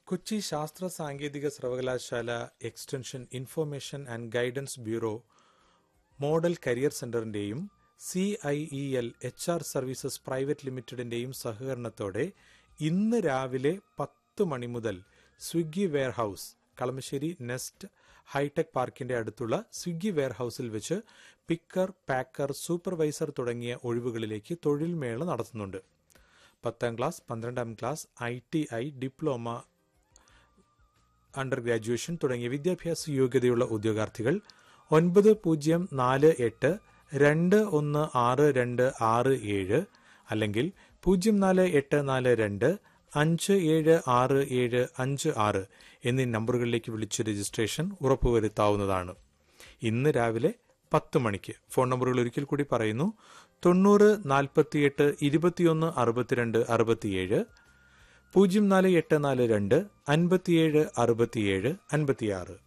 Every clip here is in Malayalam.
കൊച്ചി ശാസ്ത്ര സാങ്കേതിക സർവകലാശാല extension information and guidance bureau model career സെന്ററിന്റെയും C I E L H R services private ലിമിറ്റഡിന്റെയും സഹകരണത്തോടെ ഇന്ന് രാവിലെ പത്ത് മണി മുതൽ Swiggy warehouse Kalamassery Nest hi tech പാർക്കിന്റെ അടുത്തുള്ള സ്വിഗ്ഗി വെയർഹൌസിൽ വെച്ച് പിക്കർ പാക്കർ സൂപ്പർവൈസർ തുടങ്ങിയ ഒഴിവുകളിലേക്ക് തൊഴിൽ മേള നടത്തുന്നുണ്ട് പത്താം ക്ലാസ് പന്ത്രണ്ടാം class I T I diploma under graduation തുടങ്ങിയ വിദ്യാഭ്യാസ യോഗ്യതയുള്ള ഉദ്യോഗാർത്ഥികൾ ഒൻപത് പൂജ്യം നാല് എട്ട് രണ്ട് ഒന്ന് ആറ് രണ്ട് ആറ് ഏഴ് അല്ലെങ്കിൽ പൂജ്യം നാല് എട്ട് നാല് രണ്ട് അഞ്ച് ഏഴ് ആറ് ഏഴ് അഞ്ച് ആറ് എന്നീ നമ്പറുകളിലേക്ക് വിളിച്ച് രജിസ്ട്രേഷൻ ഉറപ്പുവരുത്താവുന്നതാണ് ഇന്ന് രാവിലെ പത്ത് മണിക്ക് ഫോൺ നമ്പറുകൾ ഒരിക്കൽ കൂടി പറയുന്നു തൊണ്ണൂറ് നാൽപ്പത്തിയെട്ട് ഇരുപത്തിയൊന്ന് അറുപത്തിരണ്ട് അറുപത്തിയേഴ് പൂജ്യം നാല് എട്ട് നാല് രണ്ട് അൻപത്തിയേഴ് അറുപത്തിയേഴ് അൻപത്തിയാറ്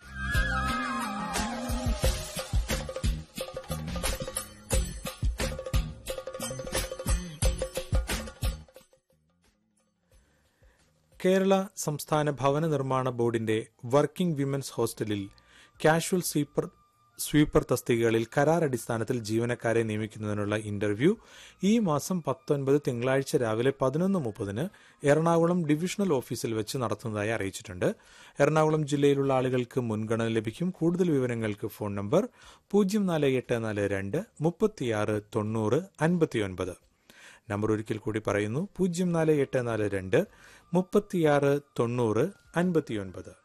കേരള സംസ്ഥാന ഭവന നിർമ്മാണ ബോർഡിന്റെ വർക്കിംഗ് വിമൻസ് ഹോസ്റ്റലിൽ കാഷ്വൽ സ്വീപ്പർ സ്വീപ്പർ തസ്തികകളിൽ കരാർ അടിസ്ഥാനത്തിൽ ജീവനക്കാരെ നിയമിക്കുന്നതിനുള്ള ഇന്റർവ്യൂ ഈ മാസം പത്തൊൻപത് തിങ്കളാഴ്ച രാവിലെ പതിനൊന്ന് മുപ്പതിന് എറണാകുളം ഡിവിഷണൽ ഓഫീസിൽ വെച്ച് നടത്തുന്നതായി അറിയിച്ചിട്ടുണ്ട് എറണാകുളം ജില്ലയിലുള്ള ആളുകൾക്ക് മുൻഗണന ലഭിക്കും കൂടുതൽ വിവരങ്ങൾക്ക് ഫോൺ നമ്പർ പൂജ്യം നാല് എട്ട് നാല് രണ്ട് മുപ്പത്തിയാറ് തൊണ്ണൂറ് അൻപത്തിയൊൻപത് നമ്പർ ഒരിക്കൽ കൂടി പറയുന്നു പൂജ്യം നാല് എട്ട് നാല് രണ്ട് മുപ്പത്തിയാറ് തൊണ്ണൂറ് അൻപത്തിയൊൻപത്